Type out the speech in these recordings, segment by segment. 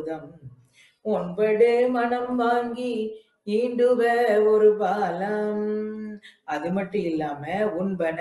ஒன்படு மனம் வாங்கி ஈண்டுவ ஒரு பாலம் அது மட்டும் இல்லாம உண்பன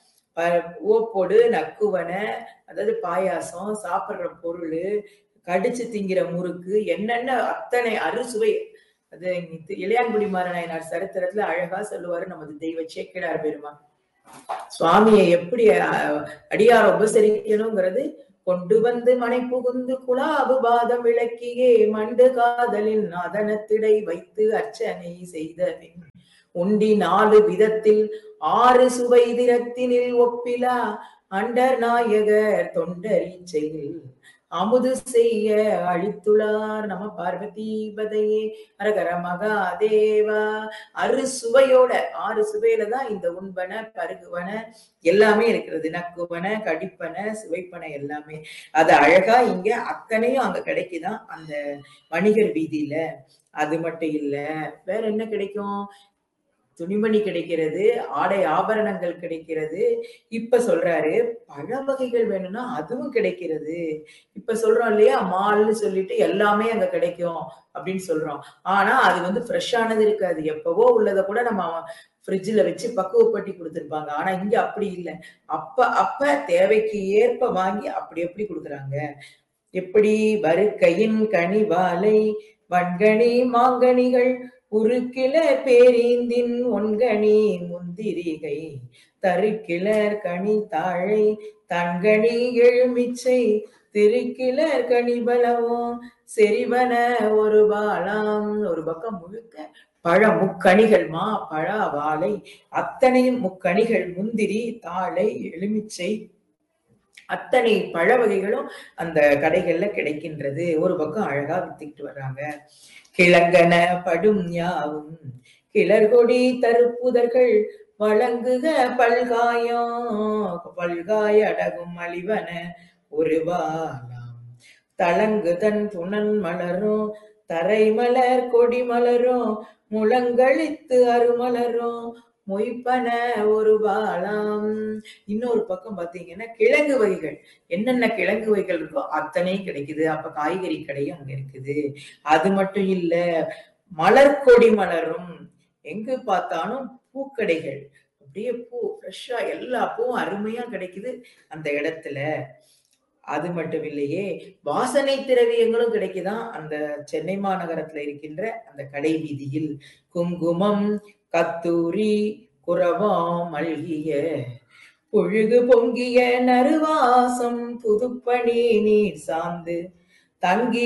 ப- ஓப்பொடு நக்குவன அதாவது பாயாசம் சாப்பிடுற பொருள் கடிச்சு திங்கிற முறுக்கு என்னென்ன அத்தனை அறுசுவை அது இங்க இளையான்குடி மாறனாயனார் சரித்திரத்துல அழகா சொல்லுவாரு நமது தெய்வ சேக்கிடார் பெருமான் சுவாமியை எப்படி அஹ், அடியார் உபசரிக்கணுங்கிறது கொண்டு வந்து மனை புகுந்து குலாபு பாதம் விளக்கியே மண்டு காதலின் அதனத்திடை வைத்து அர்ச்சனை செய்த பின் உண்டி நாலு விதத்தில் ஆறு சுவை திறத்தினில் ஒப்பிலா அண்டர் நாயகர் தொண்டரீச்சையில் அமுது செய்ய அழித்துளார் நம பார்வதி பதையே அரகர மகாதேவா அறு சுவையோட ஆறு சுவையில தான் இந்த உண்பன பருகுவன எல்லாமே இருக்கிறது நக்குவன கடிப்பன சுவைப்பன எல்லாமே அது அழகா இங்க அத்தனையும் அங்க கிடைக்குதான் அந்த வணிகர் வீதியில அது மட்டும் இல்ல வேற என்ன கிடைக்கும் துணிமணி கிடைக்கிறது ஆடை ஆபரணங்கள் கிடைக்கிறது இப்ப சொல்றாரு பழ வகைகள் வேணும்னா அதுவும் கிடைக்கிறது இப்ப சொல்றோம் இல்லையா மால்னு சொல்லிட்டு எல்லாமே அங்க கிடைக்கும் அப்படின்னு சொல்றோம் ஆனா அது வந்து ஃப்ரெஷ்ஷானது இருக்காது எப்பவோ உள்ளதை கூட நம்ம ஃப்ரிட்ஜில் வச்சு பக்குவப்பட்டி கொடுத்துருப்பாங்க ஆனா இங்க அப்படி இல்லை அப்ப அப்ப தேவைக்கு ஏற்ப வாங்கி அப்படி எப்படி கொடுக்குறாங்க எப்படி வருக்கையின் கனி வாலை வன்கனி மாங்கனிகள் உருக்கில பேரீந்தின் ஒன்கனி முந்திரிகை தருக்கிலர் கனி தாழை தன்கனி எழுமிச்சை திருக்கிலர் கனிபலவும் செறிவன ஒரு பாலாம் ஒரு பக்கம் முழுக்க பழ முக்கணிகள் மா பழ வாழை அத்தனையும் முக்கணிகள் முந்திரி தாழை எலுமிச்சை அத்தனை பழ வகைகளும் அந்த கடைகள்ல கிடைக்கின்றது ஒரு பக்கம் அழகா வித்துக்கிட்டு வர்றாங்க கிழங்கன படும் யாவும் கிளர்கொடி தருப்புதர்கள் வழங்குக பல்காயம் பல்காய அடகும் அழிவன ஒரு வாலாம் தளங்கு தன் புனன் மலரும் தரை மலர் கொடி மலரும் முழங்களித்து அருமலரும் மொய்ப்பன ஒரு பாலாம் இன்னொரு பக்கம் பாத்தீங்கன்னா கிழங்கு வகைகள் என்னென்ன கிழங்கு வகைகள் இருக்கோ அத்தனையும் கிடைக்குது அப்ப காய்கறி கடையும் அங்க இருக்குது அது மட்டும் இல்ல மலர்கொடி மலரும் எங்கு பார்த்தாலும் பூக்கடைகள் அப்படியே பூ ஃப்ரெஷ்ஷா எல்லா பூவும் அருமையா கிடைக்குது அந்த இடத்துல அது மட்டும் இல்லையே வாசனை திரவியங்களும் கிடைக்குதாம் அந்த சென்னை மாநகரத்துல இருக்கின்ற அந்த கடை வீதியில் குங்குமம் கத்தூரி குரவம் மல்கிய பொழுகு பொங்கிய நறுவாசம் புதுப்பணி நீர் சார்ந்து தங்கி